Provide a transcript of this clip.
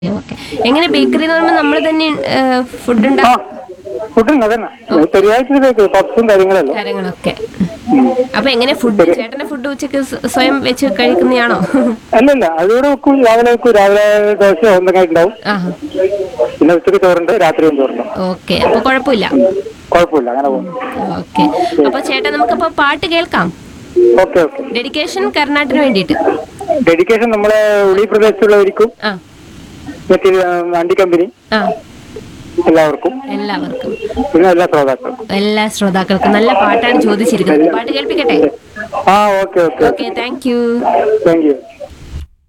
okay എങ്ങനെ bakery എന്ന് പറയുമ്പോൾ നമ്മൾ തന്നെ ഫുഡ് ആ ഉണ്ടാക്കും ഫുഡുണ്ട് അതന്നെ ചെറിയായിട്ട് ബേക്ക് പപ്സും കാര്യങ്ങളല്ലോ കാര്യങ്ങളൊക്കെ അപ്പൊ എങ്ങനെ ഫുഡ് ചേട്ടന്റെ ഫുഡ് ഉച്ചക്ക് സ്വ- സ്വയം വെച്ച് കഴിക്കുന്നതാണോ അല്ലല്ല അതിവിടെ വെക്കും രാവിലെ വെക്കും രാവിലെ ദോശ എന്തെങ്കിലും ഉണ്ടാവും ആ പിന്നെ ഉച്ചയ്ക്ക് ചോറുണ്ട് രാത്രിയും ചോറുണ്ട് ഓക്കെ അപ്പൊ കുഴപ്പമില്ല കുഴപ്പമില്ല അങ്ങനെ പോകും ഓക്കെ അപ്പൊ ചേട്ടാ നമുക്കപ്പോ പാട്ട് കേൾക്കാം ഓക്കെ ഓക്കെ ഡെഡിക്കേഷൻ കർണാട്ടിന് വേണ്ടിയിട്ട് ഡെഡിക്കേഷൻ നമ്മളെ ഉളി പ്രദേശത്തുള്ളവർക്കും ആ മറ്റേ വണ്ടി കമ്പനി ആ എല്ലാവർക്കും എല്ലാവർക്കും പിന്നെ എല്ലാ ശ്രോതാക്കൾക്കും എല്ലാ ശ്രോതാക്കൾക്കും നല്ല പാട്ടാണ് ചോദിച്ചിരിക്കുന്നത് പാട്ട് കേൾപ്പിക്കട്ടെ ആ okay okay okay thank you thank U